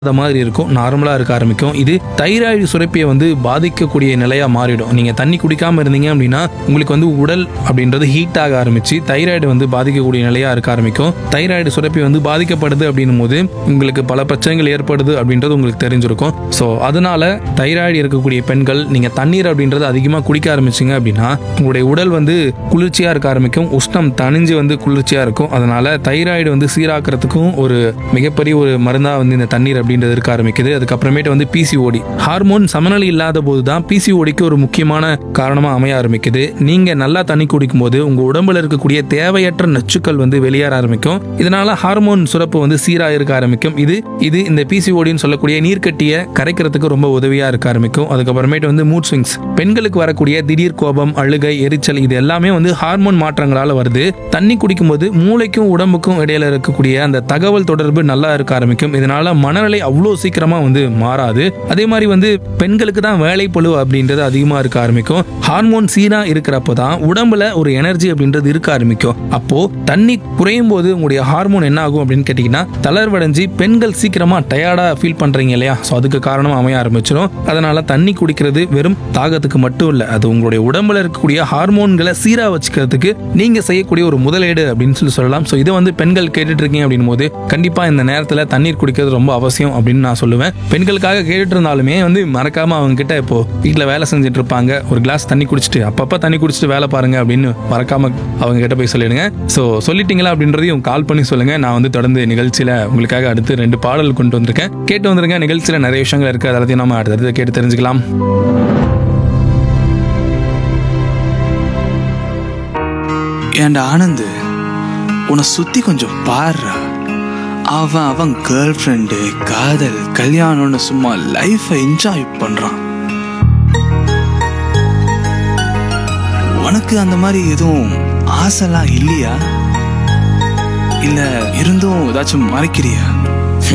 அந்த மாதிரி இருக்கும் நார்மலாக இருக்க ஆரம்பிக்கும் இது தைராய்டு சுரப்பியை வந்து பாதிக்கக்கூடிய நிலையாக மாறிடும் நீங்கள் தண்ணி குடிக்காமல் இருந்தீங்க அப்படின்னா உங்களுக்கு வந்து உடல் அப்படின்றது ஹீட் ஆக ஆரம்பிச்சு தைராய்டு வந்து பாதிக்கக்கூடிய நிலையாக இருக்க ஆரம்பிக்கும் தைராய்டு சுரப்பி வந்து பாதிக்கப்படுது அப்படின்னும் போது உங்களுக்கு பல பிரச்சனைகள் ஏற்படுது அப்படின்றது உங்களுக்கு தெரிஞ்சிருக்கும் ஸோ அதனால தைராய்டு இருக்கக்கூடிய பெண்கள் நீங்கள் தண்ணீர் அப்படின்றது அதிகமாக குடிக்க ஆரம்பிச்சிங்க அப்படின்னா உங்களுடைய உடல் வந்து குளிர்ச்சியாக இருக்க ஆரம்பிக்கும் உஷ்ணம் தணிஞ்சு வந்து குளிர்ச்சியாக இருக்கும் அதனால தைராய்டு வந்து சீராக்கிறதுக்கும் ஒரு மிகப்பெரிய ஒரு மருந்தாக வந்து இந்த தண்ணீர் அப்படின்றது இருக்க ஆரம்பிக்குது அதுக்கப்புறமேட்டு வந்து பிசிஓடி ஹார்மோன் சமநிலை இல்லாத போது தான் பிசிஓடிக்கு ஒரு முக்கியமான காரணமாக அமைய ஆரம்பிக்குது நீங்கள் நல்லா தண்ணி குடிக்கும்போது உங்கள் உடம்புல இருக்கக்கூடிய தேவையற்ற நச்சுக்கள் வந்து வெளியேற ஆரம்பிக்கும் இதனால ஹார்மோன் சுரப்பு வந்து சீராக இருக்க ஆரம்பிக்கும் இது இது இந்த பிசிஓடின்னு சொல்லக்கூடிய நீர்க்கட்டியை கரைக்கிறதுக்கு ரொம்ப உதவியாக இருக்க ஆரம்பிக்கும் அதுக்கப்புறமேட்டு வந்து மூட் ஸ்விங்ஸ் பெண்களுக்கு வரக்கூடிய திடீர் கோபம் அழுகை எரிச்சல் இது எல்லாமே வந்து ஹார்மோன் மாற்றங்களால வருது தண்ணி குடிக்கும்போது மூளைக்கும் உடம்புக்கும் இடையில இருக்கக்கூடிய அந்த தகவல் தொடர்பு நல்லா இருக்க ஆரம்பிக்கும் இதனால மனநிலை அவ்வளோ சீக்கிரமா வந்து மாறாது அதே மாதிரி வந்து பெண்களுக்கு தான் வேலைப்பளு அப்படின்றது அதிகமா இருக்க ஆரம்பிக்கும் ஹார்மோன் சீரா இருக்கிறப்போ தான் உடம்புல ஒரு எனர்ஜி அப்படின்றது இருக்க ஆரம்பிக்கும் அப்போ தண்ணி குறையும் போது உங்களுடைய ஹார்மோன் என்ன ஆகும் அப்படின்னு கேட்டீங்கன்னா தளர்வடைஞ்சு பெண்கள் சீக்கிரமா டயர்டா ஃபீல் பண்றீங்க இல்லையா ஸோ அதுக்கு காரணம் அமைய ஆரம்பிச்சிடும் அதனால தண்ணி குடிக்கிறது வெறும் தாகத்துக்கு மட்டும் இல்லை அது உங்களுடைய உடம்புல இருக்கக்கூடிய ஹார்மோன்களை சீரா வச்சுக்கிறதுக்கு நீங்க செய்யக்கூடிய ஒரு முதலீடு அப்படின்னு சொல்லி சொல்லலாம் ஸோ இதை வந்து பெண்கள் கேட்டுட்டு இருக்கீங்க அப்படின் போது கண்டிப்பா இந்த நேரத்தில் தண்ணீர் குடிக்கிறது ரொம்ப அவசியம் அப்படின்னு நான் சொல்லுவேன் பெண்களுக்காக கேட்டுட்டு இருந்தாலுமே வந்து மறக்காம அவங்க கிட்ட இப்போ வீட்டில் வேலை செஞ்சுட்டு இருப்பாங்க ஒரு கிளாஸ் தண்ணி குடிச்சிட்டு அப்பப்போ தண்ணி குடிச்சிட்டு வேலை பாருங்க அப்படின்னு மறக்காம அவங்க கிட்ட போய் சொல்லிடுங்க ஸோ சொல்லிட்டீங்களா அப்படின்றதையும் கால் பண்ணி சொல்லுங்க நான் வந்து தொடர்ந்து நிகழ்ச்சியில உங்களுக்காக அடுத்து ரெண்டு பாடல் கொண்டு வந்திருக்கேன் கேட்டு வந்துருங்க நிகழ்ச்சியில நிறைய விஷயங்கள் இருக்கு அதெல்லாத்தையும் நம்ம அடுத்தது கேட்டு தெரிஞ்சுக்கலாம் ஏன்டா ஆனந்து உன்னை சுத்தி கொஞ்சம் பாருடா அவன் அவன் கேர்ள் ஃப்ரெண்டு காதல் கல்யாணம்னு சும்மா லைஃபை என்ஜாய் பண்றான் உனக்கு அந்த மாதிரி எதுவும் ஆசைலாம் இல்லையா இல்ல இருந்தும் ஏதாச்சும் மறைக்கிறியா